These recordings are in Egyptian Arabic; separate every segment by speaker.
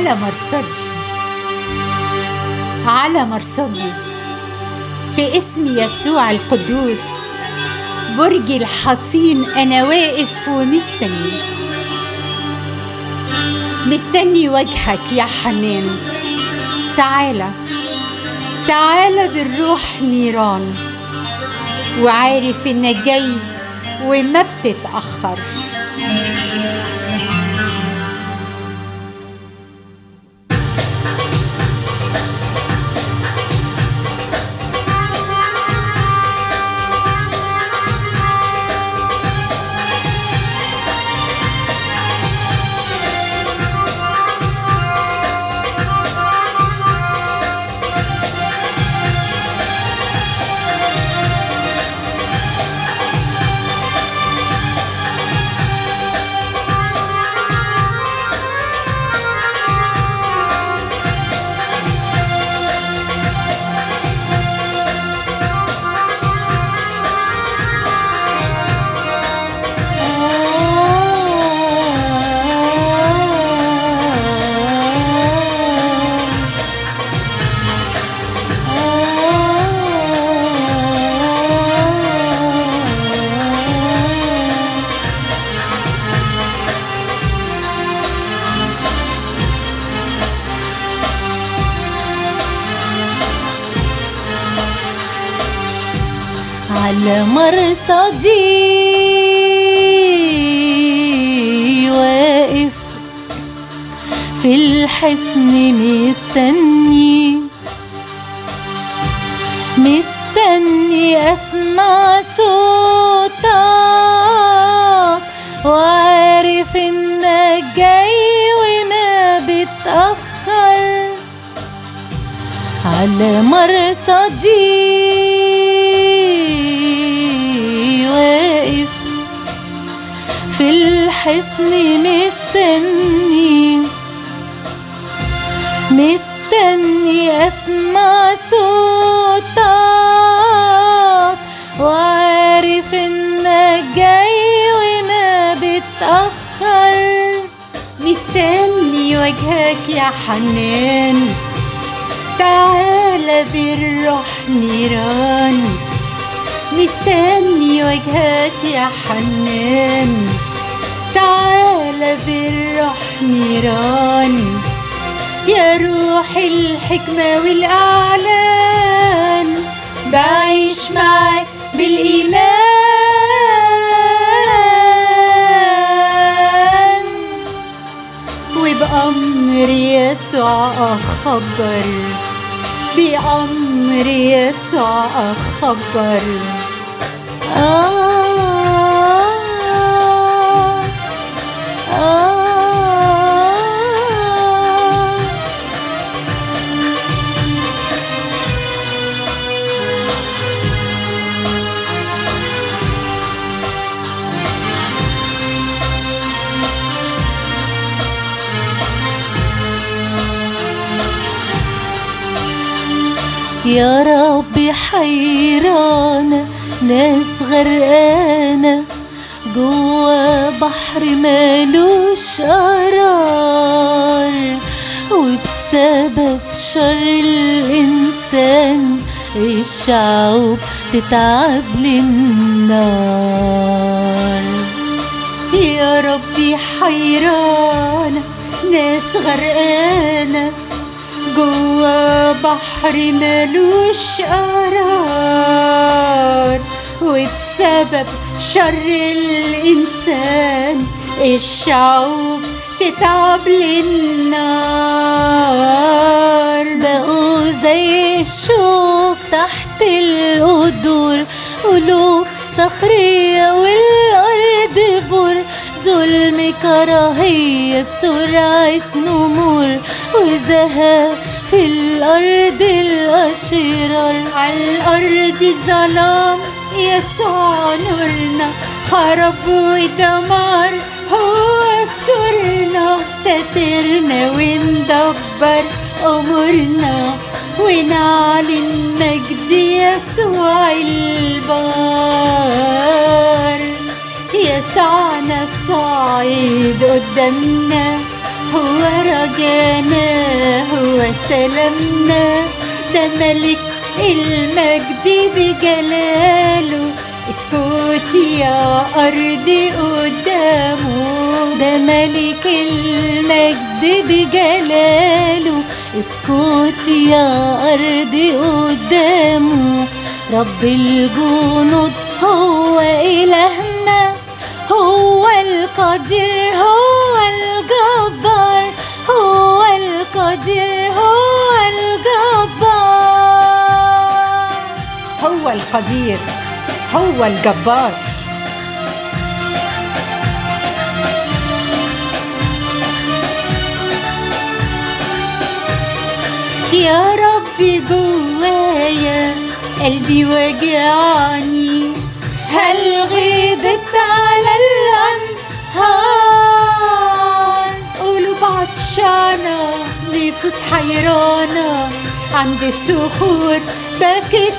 Speaker 1: على مرصدي على مرصدي في اسم يسوع القدوس برج الحصين انا واقف ومستني مستني وجهك يا حنان تعالى تعالى بالروح نيران وعارف انك جاي وما بتتأخر
Speaker 2: على مرصدي واقف في الحصن مستني مستني اسمع صوتك وعارف انك جاي وما بتأخر على مرصدي واقف في الحصن مستني مستني اسمع صوتك وعارف انك جاي وما بتأخر
Speaker 1: مستني وجهك يا حنان تعالى بالروح نيران مستني وجهك يا حنان تعالى بالروح نيران يا روح الحكمة والأعلان بعيش معاك بالإيمان وبأمر يسوع أخبر بأمر يسوع أخبر
Speaker 2: آه آه يا ربي حيرانة ناس غرقانة جوا بحر مالوش قرار وبسبب شر الإنسان الشعوب تتعب للنار
Speaker 1: يا ربي حيرانة ناس غرقانة جوا بحر ملوش قرار وبسبب شر الإنسان الشعوب تتعب للنار
Speaker 2: بقوا زي الشوك تحت القدور قلوب صخرية والأرض بر ظلم كراهية بسرعة نمور وزهق في الأرض الأشرار
Speaker 1: على الأرض ظلام يسوع نورنا خرب ودمار هو سرنا ساترنا ومدبر أمورنا ونعلن مجد يسوع البار يسوعنا الصعيد قدامنا هو رجانا هو سلامنا ده ملك المجد بجلاله اسكتي يا أرضي قدامه
Speaker 2: ده ملك المجد بجلاله اسكتي يا أرضي قدامه رب الجنود هو إلهنا هو القدير هو الجبار هو القدير هو الجبار
Speaker 1: هو القدير هو الجبار يا ربي جوايا قلبي وجعني
Speaker 2: هل غضبت على الأنهار
Speaker 1: قلوب عطشانة نفوس حيرانة عند الصخور بكت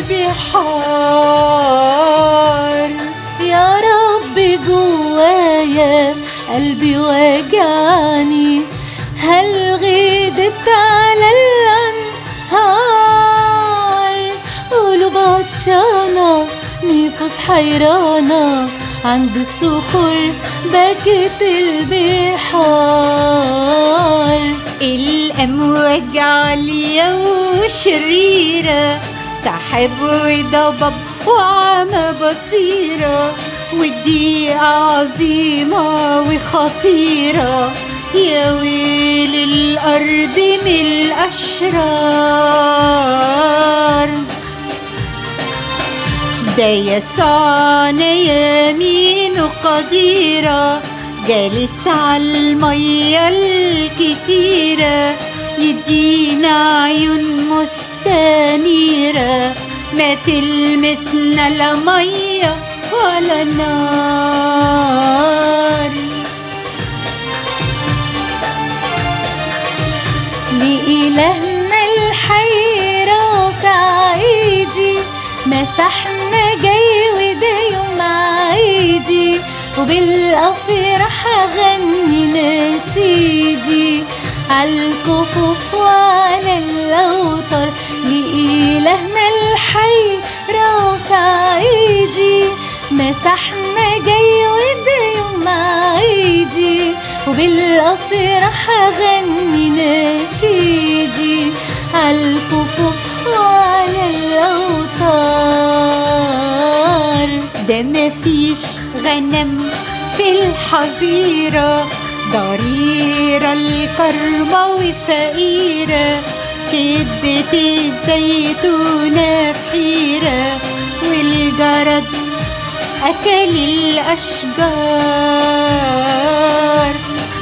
Speaker 1: البحار
Speaker 2: يا رب جوايا قلبي وجعني هل غضبت على الأنهار قلوب عطشانة نفوس حيرانة عند الصخور بكت البحار
Speaker 1: الأمواج عالية وشريرة سحاب وضباب وعمى بصيرة والضيقة عظيمة وخطيرة يا ويل الأرض من الأشرار ده يسعنا يمين قديرة جالس على المية الكتيرة يدينا عيون مستنيرة ما تلمسنا لا مية ولا نار
Speaker 2: لإلهنا الحي رافع ايدي مسحنا جاي وده يوم عيدي وبالأفراح أغني نشيدي عالكفوف وعلى الأوتار لإلهنا الحي رافع ايدي مسحنا جاي وده يوم عيدي وبالأفراح أغني نشيدي عالكفوف وعلى الأوتار
Speaker 1: ده مفيش غنم في الحظيرة ضريرة الكرمة وفقيرة كدبة الزيتونة في حيرة والجرد أكل الأشجار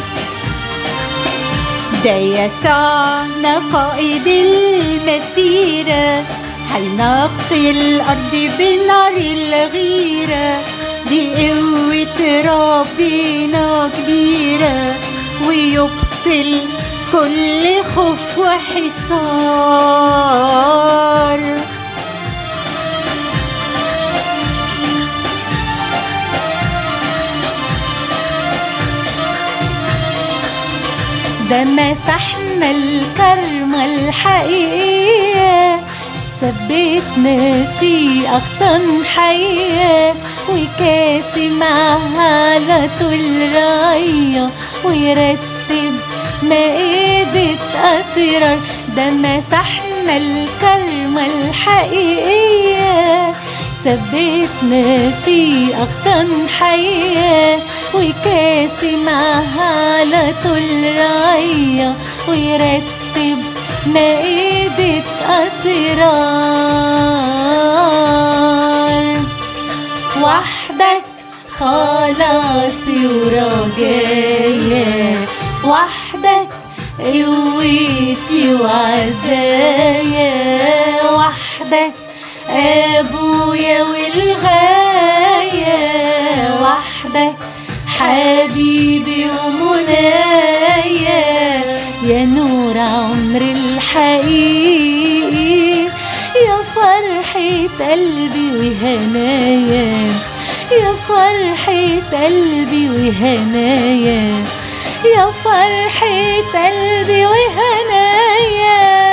Speaker 1: ده يسعنا قائد المسيرة هينقي الأرض بنار الغيرة دي قوة ربنا كبيرة ويبطل كل خوف وحصار
Speaker 2: ده مسحنا الكرمة الحقيقية ثبتنا في أغصان حية وكاسي معها على طول راية ويرتب مائدة أسرار ده مسحنا الكرمة الحقيقية ثبتنا في أغصان حية وكاسي معها على طول راية ويرتب مائدة أسرار وحدك خلاصي ورجايا وحدك قوتي وعزايا وحدك أبويا والغاية وحدك حبيبي ومنايا يا نور عمر الحقيقي يا فرحة قلبي وهنايا يا فرحة قلبي وهنايا يا فرحة قلبي وهنايا